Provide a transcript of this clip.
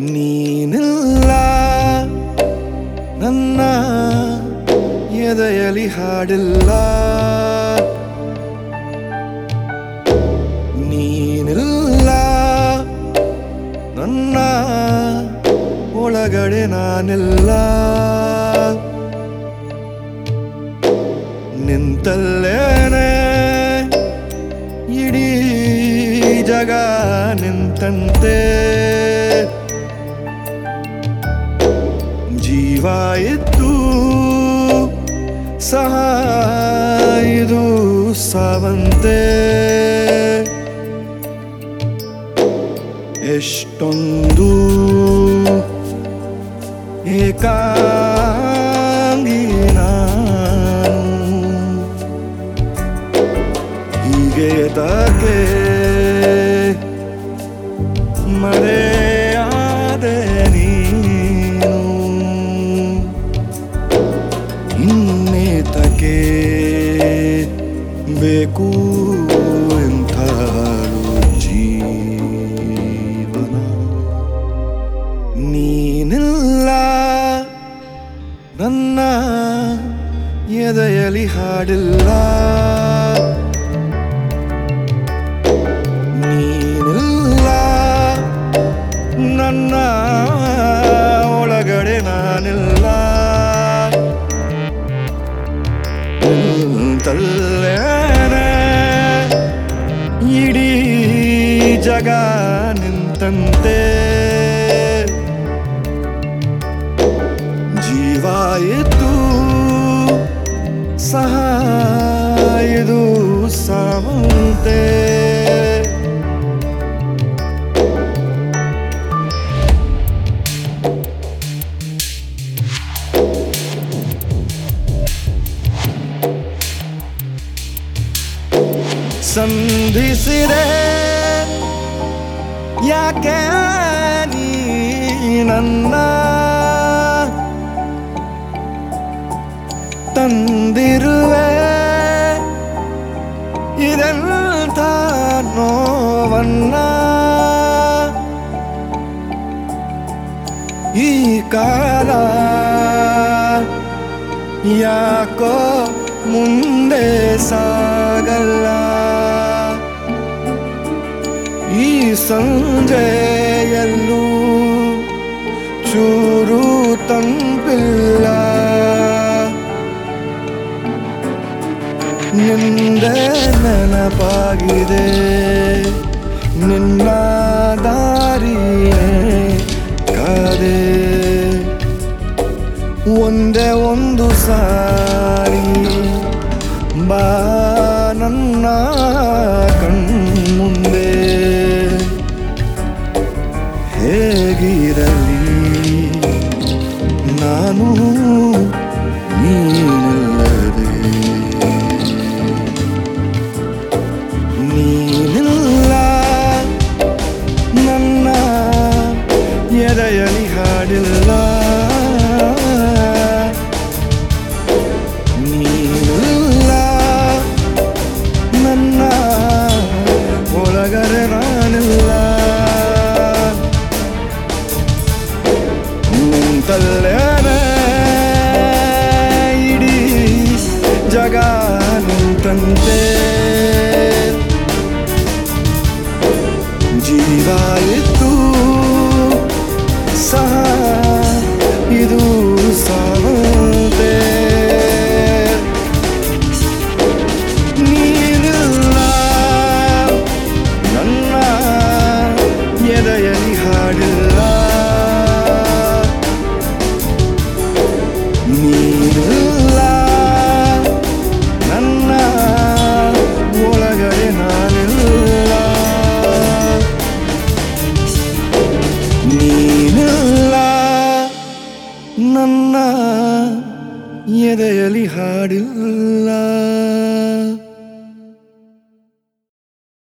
ನೀನಿಲ್ಲ ನನ್ನ ಎದೆಯಲಿ ಹಾಡಿಲ್ಲ ನೀನಿಲ್ಲ ನನ್ನ ಒಳಗಡೆ ನಾನಿಲ್ಲ ನಿಂತಲ್ಲೇನೆ ಇಡೀ ಜಗ ನಿಂತಂತೆ ಜೀವ ಇದ್ದು ಸಹ ಇದು ಸಾವಂತೆ ಎಷ್ಟೊಂದು ಏಕಾಂಗಿ ನಾನು ಹೀಗೆ ತಾಕೆ ಮರೆಯಾದೆ ನೀನು ಇನ್ನೇತಕ್ಕೆ ಬೇಕು ಎಂಥಾರು ಜೀವನ ನೀನಿಲ್ಲ ನನ್ನ ಎದೆಯಲಿ ಹಾಡಿಲ್ಲ ನೀನಿಲ್ಲ ನನ್ನ ಒಳಗಡೆ ನಾನಿಲ್ಲ ನಿಂತಲ್ಲೇನೆ ಇಡೀ ಜಗ ನಿಂತಂತೆ ಜೀವ ಇದ್ದು ಸಹ ಇದು ಸಾವಂತೆ ಸಂಧಿಸಿದೆ ಯಾಕೆ ನೀ ನನ್ನ ತಂದಿರುವೆ ಇದೆಂಥ ನೋವನ್ನ ಈ ಕಾಲ ಯಾಕೋ ಮುಂದೆ ಸಾಗಲ್ಲ ಈ ಸಂಜೆಯಲ್ಲೂ ಚೂರು ತಂಪಿಲ್ಲ ನಿಂದೆ ನೆನಪಾಗಿದೆ ನಿನ್ನ ದಾರಿಯೇ ಕಾದೆ ಒಂದೇ ಒಂದು ಸಾರಿ ಬಾ ನನ್ನ ಕಣ್ಮುಂದೆ ಹೇಗಿರಲಿ ನಾನು ನೀನಿಲ್ಲದೆ ನೀನಿಲ್ಲ ನನ್ನ ಎದೆಯಲಿ ಹಾಡಿಲ್ಲ ನೀನಿಲ್ಲ ನನ್ನ ಒಳಗರೆ ನಾನಿಲ್ಲ ನಿಂತಲ್ಲೇನೆ ಇಡೀ ಜಗ ನಿಂತಂತೆ ಜೀವ ಇತ್ತು ಸಹ ಇದು ಸಾವಂತೆ ನೀನಿಲ್ಲ ನನ್ನ ಎದೆಯಲಿ ಹಾಡಿಲ್ಲ ನೀನಿಲ್ಲ ನನ್ನ ಒಳಗಡೆ ನಾನಿಲ್ಲ ನೀನಿಲ್ಲ ನನ್ನ ಎದೆಯಲಿ ಹಾಡಿಲ್ಲ